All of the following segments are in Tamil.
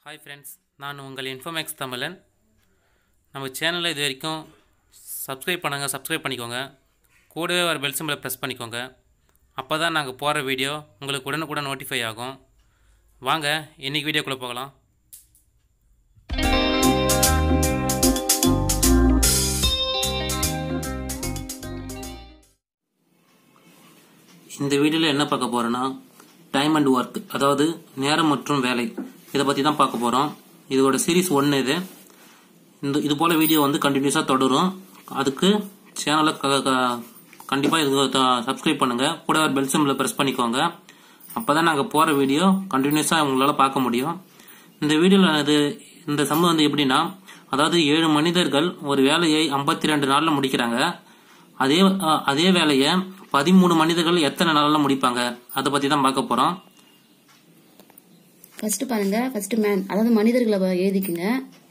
ஹாய் ஃப்ரெண்ட்ஸ் நான் உங்கள் இன்ஃபோமேக்ஸ் தமிழன் நம்ம சேனலை இது வரைக்கும் சப்ஸ்கிரைப் பண்ணுங்கள் சப்ஸ்கிரைப் பண்ணிக்கோங்க கூடவே வர பெல் சிம்பிளை ப்ரெஸ் பண்ணிக்கோங்க அப்போ தான் நாங்கள் போடுற வீடியோ உங்களுக்கு உடனுக்குடன் நோட்டிஃபை ஆகும் வாங்க இன்றைக்கி வீடியோக்குள்ளே போகலாம் இந்த வீடியோவில் என்ன பார்க்க போகிறோன்னா டைம் அண்ட் ஒர்க் அதாவது நேரம் மற்றும் வேலை இதை பற்றி தான் பார்க்க போகிறோம் இதோட சீரிஸ் ஒன்று இது இந்த இது போல் வீடியோ வந்து கண்டினியூஸாக தொடரும் அதுக்கு சேனலை கண்டிப்பாக இது சப்ஸ்கிரைப் பண்ணுங்கள் கூட ஒரு பெல் சிம்பிளை ப்ரெஸ் பண்ணிக்கோங்க அப்போ தான் நாங்கள் போகிற வீடியோ கண்டினியூஸாக உங்களால் பார்க்க முடியும் இந்த வீடியோவில் இது இந்த சம்பவம் வந்து எப்படின்னா அதாவது ஏழு மனிதர்கள் ஒரு வேலையை ஐம்பத்தி ரெண்டு நாளில் முடிக்கிறாங்க அதே அஹ், அதே வேலையை பதிமூணு மனிதர்கள் எத்தனை நாளில் முடிப்பாங்க அதை பற்றி தான் பார்க்க போகிறோம் ஃபர்ஸ்ட் பாருங்க ஃபர்ஸ்ட் மேன் அதாவது மனிதர்களை வ- எழுதிக்குங்க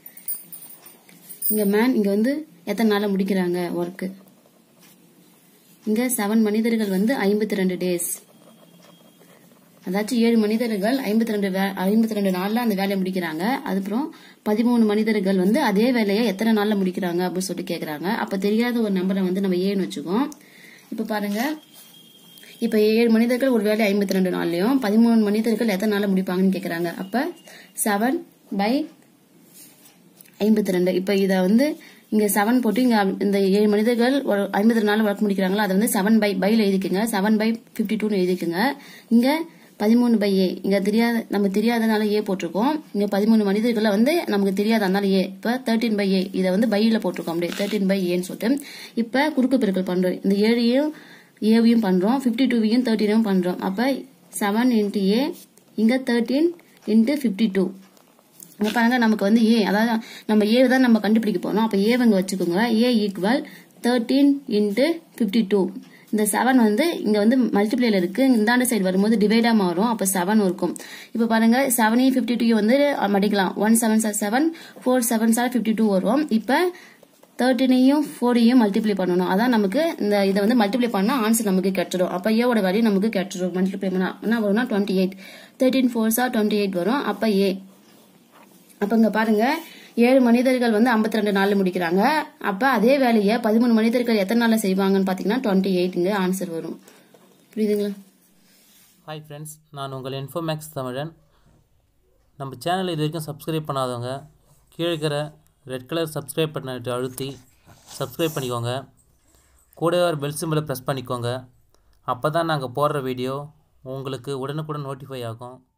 இங்க மேன் இங்க வந்து எத்தனை நாள்ல முடிக்கிறாங்க ஒர்க் இங்க செவன் மனிதர்கள் வந்து ஐம்பத்தி ரெண்டு டேஸ் அதாச்சும் ஏழு மனிதர்கள் ஐம்பத்தி ரெண்டு ஐம்பத்தி ரெண்டு நாள்ல அந்த வேலையை முடிக்கிறாங்க அதுக்கப்புறம் பதிமூணு மனிதர்கள் வந்து அதே வேலையை எத்தனை நாள்ல முடிக்கிறாங்க அப்படின்னு சொல்லிட்டு கேக்குறாங்க அப்ப தெரியாத ஒரு நம்பரை வந்து நம்ம ஏன்னு வச்சுக்கோம் இப்ப பாருங்க இப்ப ஏழு மனிதர்கள் ஒரு வேலை ஐம்பத்தி ரெண்டு நாள்லயும் பதிமூணு மனிதர்கள் எத்தனை நாள்ல முடிப்பாங்கன்னு கேக்குறாங்க அப்ப செவன் பை ஐம்பத்தி ரெண்டு இப்ப இத வந்து இங்க செவன் போட்டு இங்க இந்த ஏழு மனிதர்கள் ஐம்பத்தி ரெண்டு நாள் ஒர்க் முடிக்கிறாங்களோ அதை வந்து செவன் பை பைல எழுதிக்குங்க செவன் பை பிப்டி டூன்னு எழுதிக்குங்க இங்க பதிமூணு பை ஏ இங்க தெரியாத நம்ம தெரியாதனால ஏ போட்டிருக்கோம் இங்க பதிமூணு மனிதர்களை வந்து நமக்கு தெரியாத அதனால ஏ இப்ப தேர்ட்டின் பை ஏ இதை வந்து பையில போட்டிருக்கோம் அப்படியே தேர்ட்டின் பை ஏன்னு சொல்லிட்டு இப்ப குறுக்கு பெருக்கல் பண்றோம் இந்த ஏழையும் ஏவையும் பண்றோம் பிப்டி டூவையும் தேர்ட்டினும் பண்றோம் அப்ப செவன் இன்ட்டு ஏ இங்க தேர்ட்டீன் இன்ட்டு பிப்டி டூ இங்க பாருங்க நமக்கு வந்து ஏ அதாவது நம்ம ஏ தான் நம்ம கண்டுபிடிக்க போறோம் அப்ப ஏ இங்க வச்சுக்கோங்க A equal thirteen into fifty two இந்த செவன் வந்து இங்க வந்து மல்டிப்ளேல இருக்கு இந்தாண்ட சைடு வரும்போது டிவைடா மாறும் அப்ப செவன் இருக்கும் இப்ப பாருங்க செவனையும் பிப்டி டூ வந்து மடிக்கலாம் ஒன் செவன் சார் செவன் ஃபோர் செவன் சார் பிப்டி டூ வரும் இப்ப தேர்ட்டினையும் ஃபோரையும் மல்டிப்ளை பண்ணணும் அதான் நமக்கு இந்த இதை வந்து மல்டிப்ளை பண்ணா ஆன்சர் நமக்கு கிடைச்சிடும் அப்ப ஏவோட வேல்யூ நமக்கு கிடைச்சிடும் மல்டிப்ளை பண்ணா என்ன வரும்னா டுவெண்ட்டி எயிட் தேர்ட்டின் ஃபோர் சார் டுவெண்ட்டி எயிட் வரும் அப்ப ஏ அப்ப இங்க பாருங்க ஏழு மனிதர்கள் வந்து 52 ரெண்டு நாள்ல முடிக்கிறாங்க அப்ப அதே வேலையை பதிமூணு மனிதர்கள் எத்தனை நாள்ல செய்வாங்கன்னு பாத்தீங்கன்னா டுவெண்ட்டி எயிட்டுங்க ஆன்சர் வரும் புரியுதுங்களா ஹாய் ஃப்ரெண்ட்ஸ் நான் உங்கள் இன்ஃபோமேக்ஸ் தமிழன் நம்ம சேனலை இது வரைக்கும் சப்ஸ்கிரைப் பண்ணாதவங்க கீழே இருக்கிற ரெட் கலர் சப்ஸ்கிரைப் பட்டனை அழுத்தி சப்ஸ்கிரைப் பண்ணிக்கோங்க கூடவே ஒரு பெல் சிம்பிளை ப்ரெஸ் பண்ணிக்கோங்க அப்போ தான் நாங்கள் போடுற வீடியோ உங்களுக்கு உடனுக்குடன் நோட்டிஃபை ஆகும்